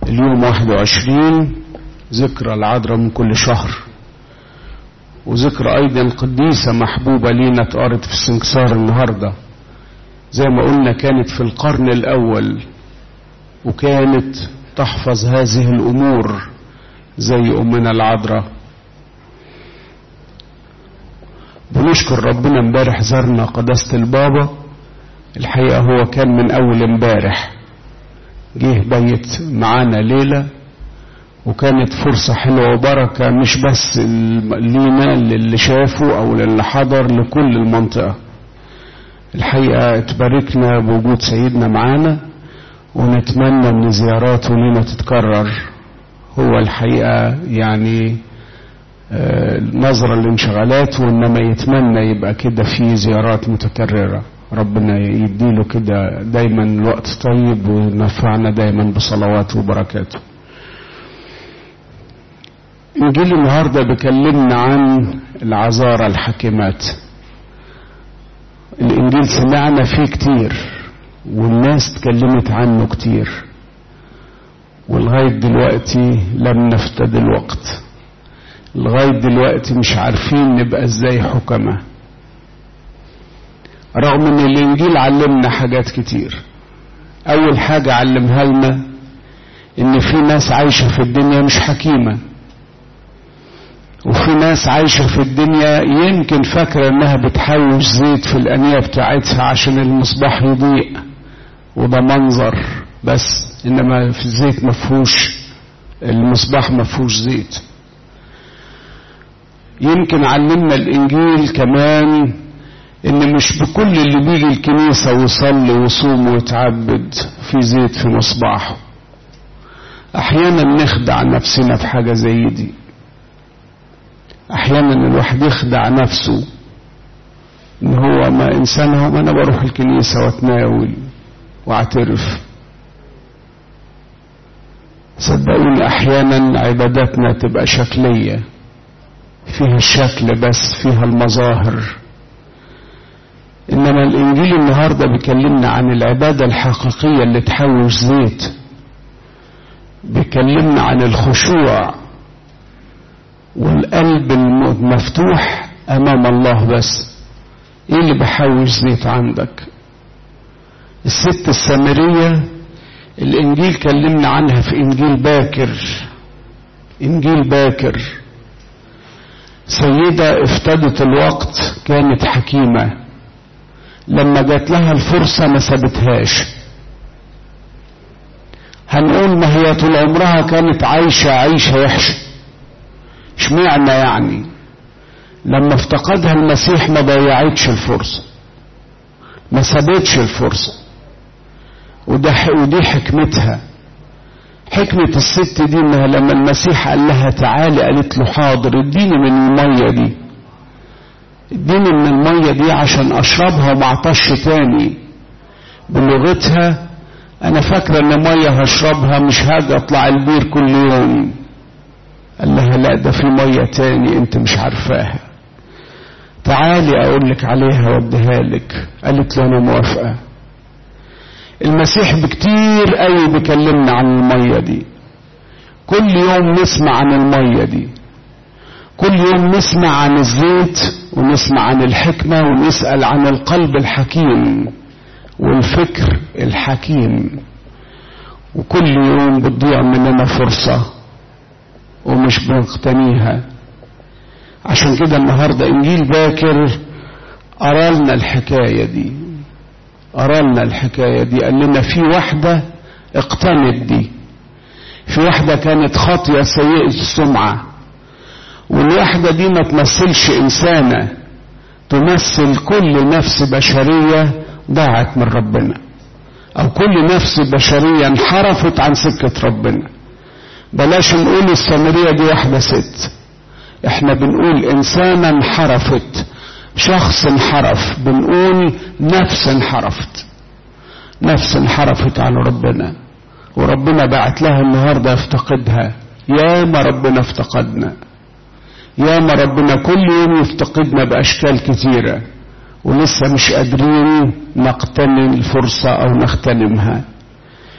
اليوم 21 ذكرى العذراء من كل شهر وذكرى أيضا قديسة محبوبة لينا اتقرت في السنكسار النهاردة زي ما قلنا كانت في القرن الأول وكانت تحفظ هذه الأمور زي أمنا العذراء بنشكر ربنا امبارح زرنا قداسة البابا الحقيقة هو كان من أول امبارح جه بيت معانا ليلة وكانت فرصة حلوة وبركة مش بس لينا للي شافوا أو للي حضر لكل المنطقة الحقيقة اتباركنا بوجود سيدنا معانا ونتمنى ان زياراته لنا تتكرر هو الحقيقة يعني نظرة لانشغالاته وانما يتمنى يبقى كده في زيارات متكررة ربنا يديله كده دايما الوقت طيب ونفعنا دايما بصلواته وبركاته انجيل النهاردة بيكلمنا عن العذارى الحكيمات الانجيل سمعنا فيه كتير والناس اتكلمت عنه كتير ولغاية دلوقتي لم نفتد الوقت لغاية دلوقتي مش عارفين نبقى ازاي حكمة رغم ان الانجيل علمنا حاجات كتير اول حاجة علمها لنا ان في ناس عايشة في الدنيا مش حكيمة وفي ناس عايشة في الدنيا يمكن فاكرة انها بتحوش زيت في الانية بتاعتها عشان المصباح يضيء وده منظر بس انما في الزيت مفهوش المصباح مفهوش زيت يمكن علمنا الانجيل كمان ان مش بكل اللي بيجي الكنيسة ويصلي ويصوم ويتعبد في زيت في مصباحه احيانا نخدع نفسنا في حاجة زي دي احيانا الواحد يخدع نفسه ان هو ما انسان هو ما انا بروح الكنيسة واتناول واعترف صدقوني احيانا عباداتنا تبقى شكلية فيها الشكل بس فيها المظاهر انما الانجيل النهارده بيكلمنا عن العباده الحقيقيه اللي تحوش زيت بيكلمنا عن الخشوع والقلب المفتوح امام الله بس ايه اللي بحوش زيت عندك الست السامريه الانجيل كلمنا عنها في انجيل باكر انجيل باكر سيده افتدت الوقت كانت حكيمه لما جات لها الفرصة ما سابتهاش هنقول ما هي طول عمرها كانت عايشة عيشة وحشة اشمعنى يعني لما افتقدها المسيح ما ضيعتش الفرصة ما سابتش الفرصة وده ودي حكمتها حكمة الست دي انها لما المسيح قال لها تعالي قالت له حاضر اديني من المية دي اديني من المية دي عشان اشربها وما اعطش تاني بلغتها انا فاكرة ان مية هشربها مش هاجي اطلع البير كل يوم قال لها لا ده في مية تاني انت مش عارفاها تعالي اقول لك عليها واديها لك قالت له انا موافقة المسيح بكتير قوي بيكلمنا عن المية دي كل يوم نسمع عن المية دي كل يوم نسمع عن الزيت ونسمع عن الحكمة ونسأل عن القلب الحكيم والفكر الحكيم وكل يوم بتضيع مننا فرصة ومش بنقتنيها عشان كده النهاردة إنجيل باكر أرالنا الحكاية دي أرالنا الحكاية دي قال لنا في واحدة اقتنت دي في واحدة كانت خاطية سيئة السمعة والوحدة دي ما تمثلش إنسانة تمثل كل نفس بشرية ضاعت من ربنا أو كل نفس بشرية انحرفت عن سكة ربنا بلاش نقول السامرية دي واحدة ست احنا بنقول إنسانة انحرفت شخص انحرف بنقول نفس انحرفت نفس انحرفت عن ربنا وربنا بعت لها النهاردة يفتقدها يا ما ربنا افتقدنا يا ما ربنا كل يوم يفتقدنا بأشكال كثيرة ولسه مش قادرين نقتنم الفرصة أو نغتنمها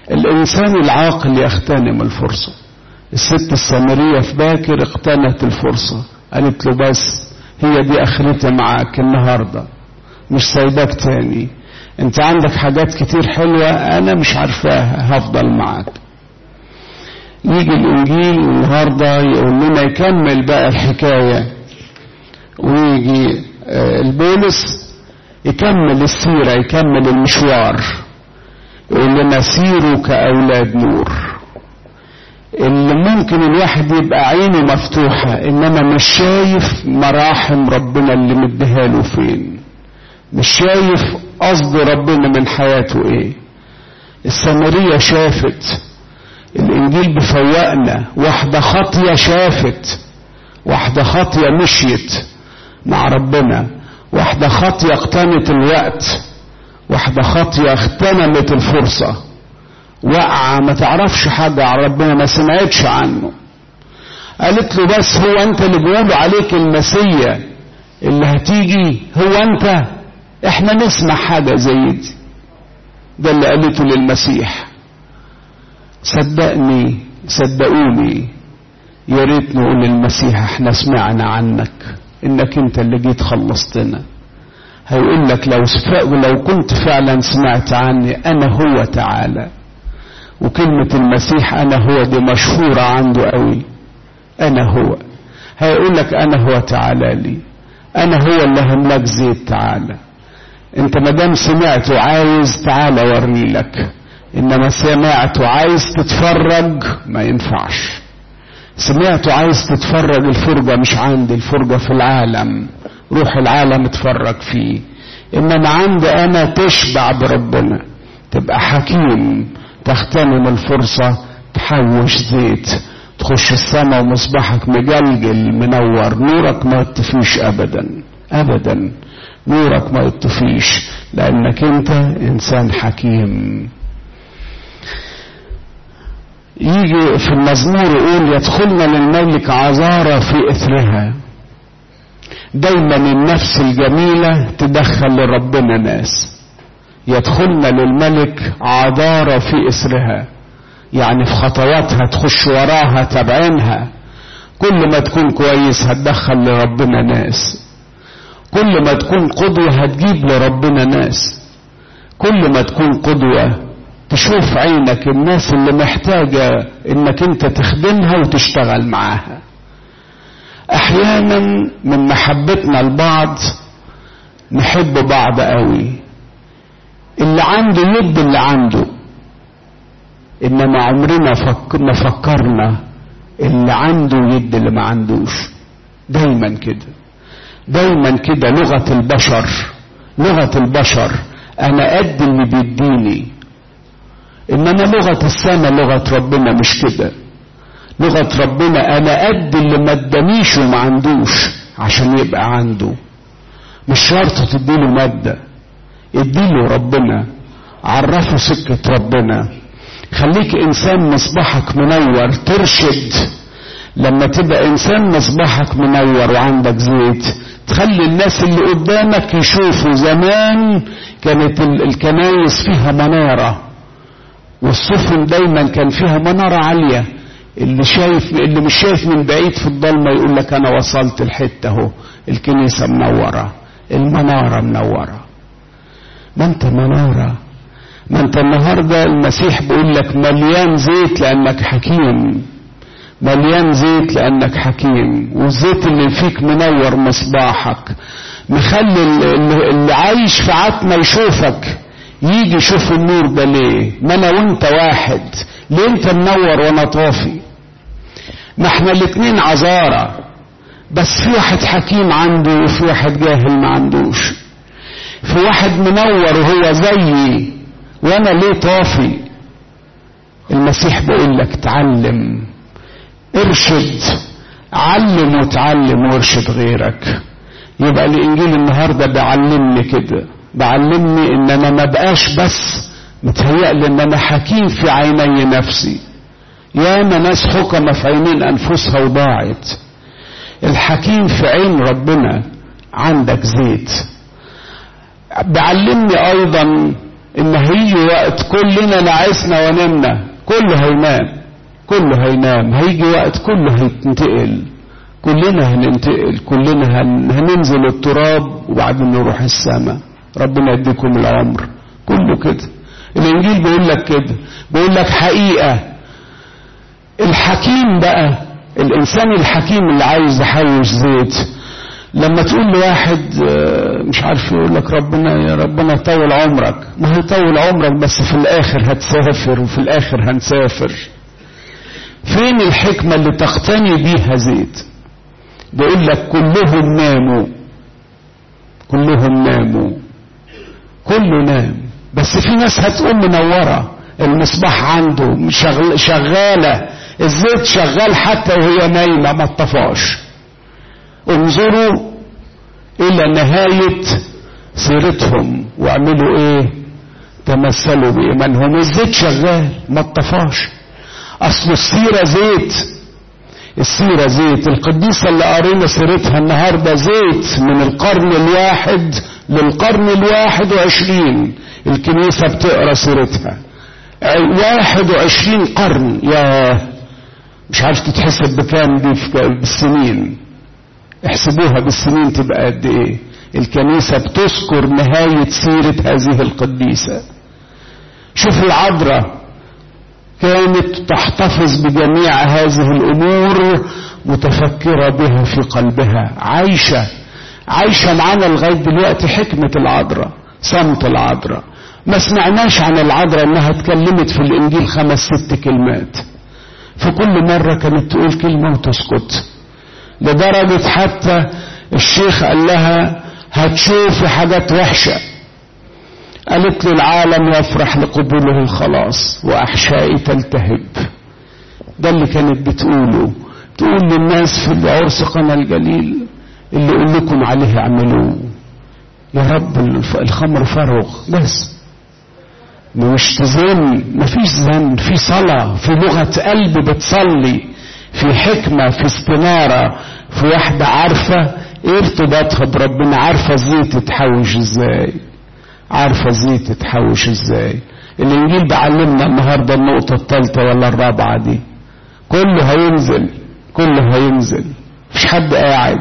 الإنسان العاقل يغتنم الفرصة الست السامرية في باكر اقتنت الفرصة قالت له بس هي دي اخرتي معاك النهاردة مش سايباك تاني انت عندك حاجات كتير حلوة انا مش عارفاها هفضل معاك يجي الانجيل النهاردة يقول لنا يكمل بقى الحكاية ويجي البولس يكمل السيرة يكمل المشوار يقول لنا سيروا كأولاد نور اللي ممكن الواحد يبقى عينه مفتوحة انما مش شايف مراحم ربنا اللي مديها له فين مش شايف قصد ربنا من حياته ايه السامرية شافت الانجيل بفوقنا واحدة خاطية شافت واحدة خاطية مشيت مع ربنا واحدة خاطية اقتنت الوقت واحدة خاطية اغتنمت الفرصة واقعة ما تعرفش حاجة عن ربنا ما سمعتش عنه قالت له بس هو انت اللي بيقولوا عليك المسيا اللي هتيجي هو انت احنا نسمع حاجة زي دي ده اللي قالته للمسيح صدقني صدقوني يا ريت نقول للمسيح احنا سمعنا عنك انك انت اللي جيت خلصتنا هيقول لك لو لو كنت فعلا سمعت عني انا هو تعالى وكلمة المسيح أنا هو دي مشهورة عنده قوي أنا هو هيقول لك أنا هو تعالى لي أنا هو اللي هملك زيت تعالى أنت مدام سمعت وعايز تعالى وري لك إنما سمعت وعايز تتفرج ما ينفعش سمعت وعايز تتفرج الفرجة مش عندي الفرجة في العالم روح العالم اتفرج فيه إنما عندي أنا تشبع بربنا تبقى حكيم تغتنم الفرصة تحوش زيت تخش السماء ومصباحك مجلجل منور نورك ما يطفيش ابدا ابدا نورك ما يطفيش لانك انت انسان حكيم يجي في المزمور يقول يدخلنا للملك عذارى في اثرها دايما النفس الجميلة تدخل لربنا ناس يدخلن للملك عذارى في اسرها يعني في خطواتها تخش وراها تبعينها كل ما تكون كويس هتدخل لربنا ناس كل ما تكون قدوة هتجيب لربنا ناس كل ما تكون قدوة تشوف عينك الناس اللي محتاجة انك انت تخدمها وتشتغل معاها احيانا من محبتنا لبعض نحب بعض قوي اللي عنده يد اللي عنده انما عمرنا فك ما فكرنا اللي عنده يد اللي ما عندوش دايما كده دايما كده لغة البشر لغة البشر انا قد اللي بيديني انما لغة السماء لغة ربنا مش كده لغة ربنا انا قد اللي ما ادانيش وما عندوش عشان يبقى عنده مش شرط تديله ماده اديله ربنا عرفه سكة ربنا خليك انسان مصباحك منور ترشد لما تبقى انسان مصباحك منور وعندك زيت تخلي الناس اللي قدامك يشوفوا زمان كانت الكنايس فيها منارة والسفن دايما كان فيها منارة عالية اللي شايف اللي مش شايف من بعيد في الضلمة يقول لك انا وصلت الحتة اهو الكنيسة منورة المنارة منورة ما انت منارة ما انت النهاردة المسيح بيقول لك مليان زيت لانك حكيم مليان زيت لانك حكيم والزيت اللي فيك منور مصباحك مخلي اللي عايش في عتمة يشوفك يجي يشوف النور ده ليه ما انا وانت واحد ليه انت منور وانا طافي ما احنا الاتنين عذارة بس في واحد حكيم عنده وفي واحد جاهل ما عندوش في واحد منور وهو زيي وانا ليه طافي المسيح بيقول لك تعلم ارشد علم وتعلم وارشد غيرك يبقى الانجيل النهارده بيعلمني كده بعلمني ان انا ما بقاش بس متهيألي ان انا حكيم في عيني نفسي ياما ناس حكم في عينين انفسها وضاعت الحكيم في عين ربنا عندك زيت بعلمني ايضا ان هيجي وقت كلنا نعسنا ونمنا كله هينام كله هينام هيجي وقت كله هينتقل كلنا هننتقل كلنا هننزل التراب وبعدين نروح السماء ربنا يديكم العمر كله كده الانجيل بيقول لك كده بيقول لك حقيقه الحكيم بقى الانسان الحكيم اللي عايز يحوش زيت لما تقول لواحد مش عارف يقول لك ربنا يا ربنا يطول عمرك ما هيطول عمرك بس في الاخر هتسافر وفي الاخر هنسافر فين الحكمة اللي تقتني بيها زيت بيقول لك كلهم ناموا كلهم ناموا كله نام بس في ناس هتقوم منورة المصباح عنده شغل شغالة الزيت شغال حتى وهي نايمة ما اتطفاش انظروا الى نهاية سيرتهم واعملوا ايه تمثلوا بإيمانهم الزيت شغال ما اتطفاش اصل السيرة زيت السيرة زيت القديسة اللي قرينا سيرتها النهاردة زيت من القرن الواحد للقرن الواحد وعشرين الكنيسة بتقرا سيرتها واحد وعشرين قرن يا مش عارف تتحسب بكام دي بالسنين احسبوها بالسنين تبقى قد ايه الكنيسة بتذكر نهاية سيرة هذه القديسة شوف العذراء كانت تحتفظ بجميع هذه الامور متفكرة بها في قلبها عايشة عايشة معانا لغاية دلوقتي حكمة العذراء صمت العذراء ما سمعناش عن العذراء انها اتكلمت في الانجيل خمس ست كلمات في كل مرة كانت تقول كلمة وتسكت لدرجة حتى الشيخ قال لها هتشوفي حاجات وحشة قالت له العالم يفرح لقبوله الخلاص وأحشائي تلتهب ده اللي كانت بتقوله تقول للناس في العرس قنا الجليل اللي يقول لكم عليه اعملوه يا رب الخمر فارغ بس مش تزن مفيش زن في صلاة في لغة قلب بتصلي في حكمة في استنارة في واحدة عارفة ايه ارتباطها بربنا عارفة الزيت تتحوش ازاي عارفة الزيت تتحوش ازاي الانجيل بعلمنا النهاردة النقطة الثالثة ولا الرابعة دي كله هينزل كله هينزل مش حد قاعد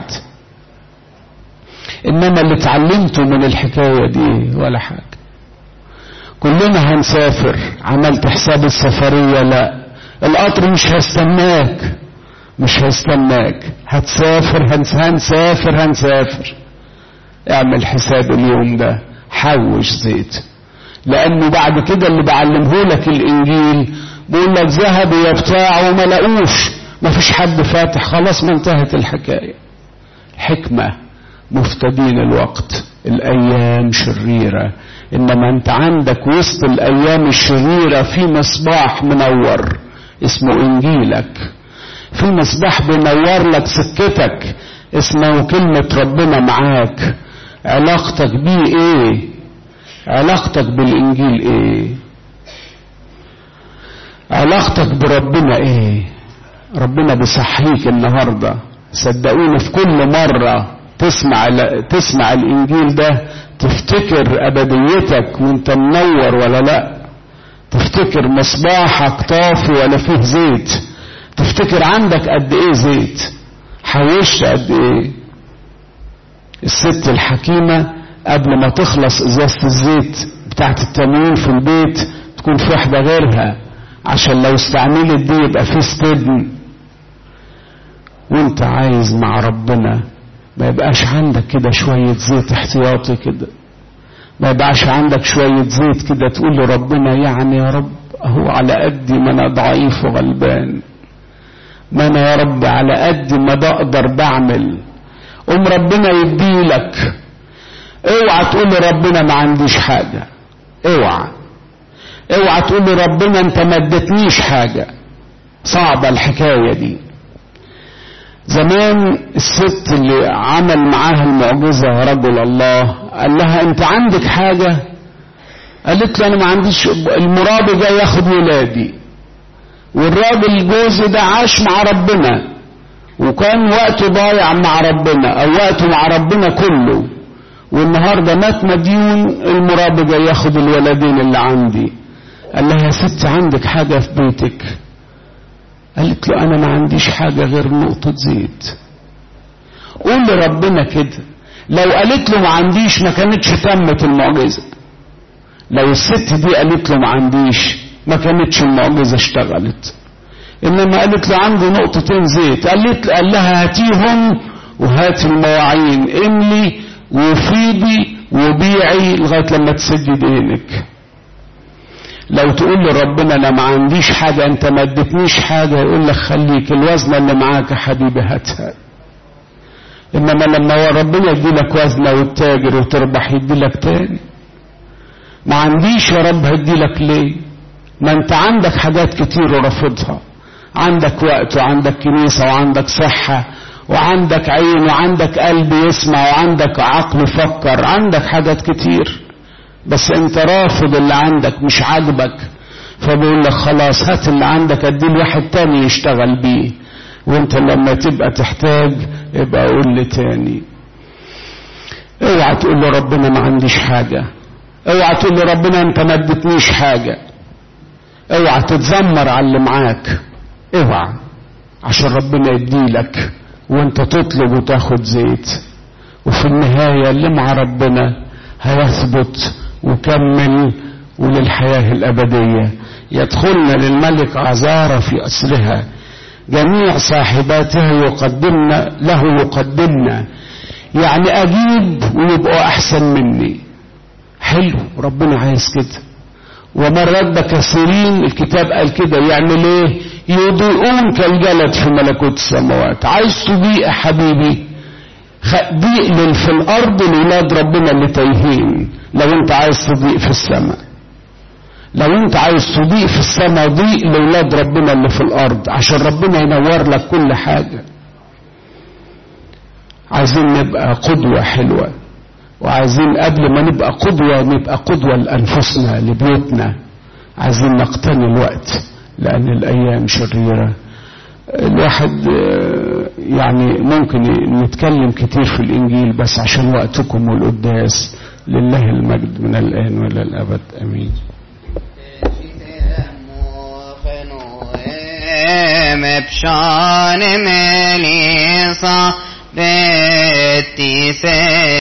انما اللي اتعلمته من الحكاية دي ولا حاجة كلنا هنسافر عملت حساب السفرية لا القطر مش هيستناك مش هيستناك هتسافر هنسافر هنسافر اعمل حساب اليوم ده حوش زيت لانه بعد كده اللي بعلمه لك الانجيل بيقول لك ذهبوا يبتاعوا وما لقوش ما فيش حد فاتح خلاص ما انتهت الحكايه حكمه مفتدين الوقت الايام شريره انما انت عندك وسط الايام الشريره في مصباح منور اسمه انجيلك في مصباح بينور لك سكتك اسمه كلمة ربنا معاك علاقتك بيه ايه علاقتك بالانجيل ايه علاقتك بربنا ايه ربنا بيصحيك النهاردة صدقوني في كل مرة تسمع تسمع الانجيل ده تفتكر ابديتك وانت منور ولا لا تفتكر مصباحك طافي ولا فيه زيت تفتكر عندك قد ايه زيت حوشت قد ايه الست الحكيمة قبل ما تخلص ازازة الزيت بتاعت التموين في البيت تكون في واحدة غيرها عشان لو استعملت دي يبقى في استدن وانت عايز مع ربنا ما يبقاش عندك كده شوية زيت احتياطي كده ما يبقاش عندك شوية زيت كده تقول لربنا يعني يا رب اهو على قدي ما انا ضعيف وغلبان ما انا يا رب على قد ما بقدر بعمل قوم ربنا يديلك اوعى تقول لربنا ما عنديش حاجة اوعى اوعى تقول لربنا انت ما ادتنيش حاجة صعبة الحكاية دي زمان الست اللي عمل معاها المعجزة رجل الله قال لها انت عندك حاجة قالت له انا ما عنديش المرابي جاي ياخد ولادي والراجل جوزي ده عاش مع ربنا وكان وقته ضايع مع ربنا او وقته مع ربنا كله والنهارده مات مديون المرابي جاي ياخد الولدين اللي عندي قال لها يا ست عندك حاجة في بيتك قالت له أنا ما عنديش حاجة غير نقطة زيت قول لربنا كده لو قالت له ما عنديش ما كانتش تمت المعجزة لو الست دي قالت له ما عنديش ما كانتش المعجزة اشتغلت إنما قالت له عندي نقطتين زيت قالت قال لها هاتيهم وهات المواعين املي وفيضي وبيعي لغاية لما تسدي دينك لو تقول لربنا انا ما عنديش حاجة انت ما اديتنيش حاجة يقول لك خليك الوزنة اللي معاك يا حبيبي هاتها انما لما ربنا يدي لك وزنة والتاجر وتربح يدي لك تاني ما عنديش يا رب هدي لك ليه ما انت عندك حاجات كتير ورافضها عندك وقت وعندك كنيسة وعندك صحة وعندك عين وعندك قلب يسمع وعندك عقل يفكر عندك حاجات كتير بس انت رافض اللي عندك مش عاجبك فبيقول لك خلاص هات اللي عندك اديه لواحد تاني يشتغل بيه وانت لما تبقى تحتاج ابقى قول لي تاني اوعى تقول له ربنا ما عنديش حاجة اوعى تقول له ربنا انت ما اديتنيش حاجة اوعى تتذمر على اللي معاك اوعى عشان ربنا يديلك وانت تطلب وتاخد زيت وفي النهاية اللي مع ربنا هيثبت وكمل وللحياة الأبدية يدخلن للملك عزارة في أسرها جميع صاحباته يقدمن له يقدمن يعني أجيب ويبقوا أحسن مني حلو ربنا عايز كده ومرات بكثيرين الكتاب قال كده يعمل ايه يضيئون كالجلد في ملكوت السماوات عايز تضيء حبيبي ضيء في الارض لولاد ربنا اللي تايهين لو انت عايز تضيء في السماء لو انت عايز تضيء في السماء ضيء لولاد ربنا اللي في الارض عشان ربنا ينور لك كل حاجة عايزين نبقى قدوة حلوة وعايزين قبل ما نبقى قدوة نبقى قدوة لأنفسنا لبيوتنا عايزين نقتني الوقت لأن الأيام شريرة الواحد يعني ممكن نتكلم كتير في الإنجيل بس عشان وقتكم والقداس لله المجد من الآن وإلى الأبد أمين مبشان مليصة بتي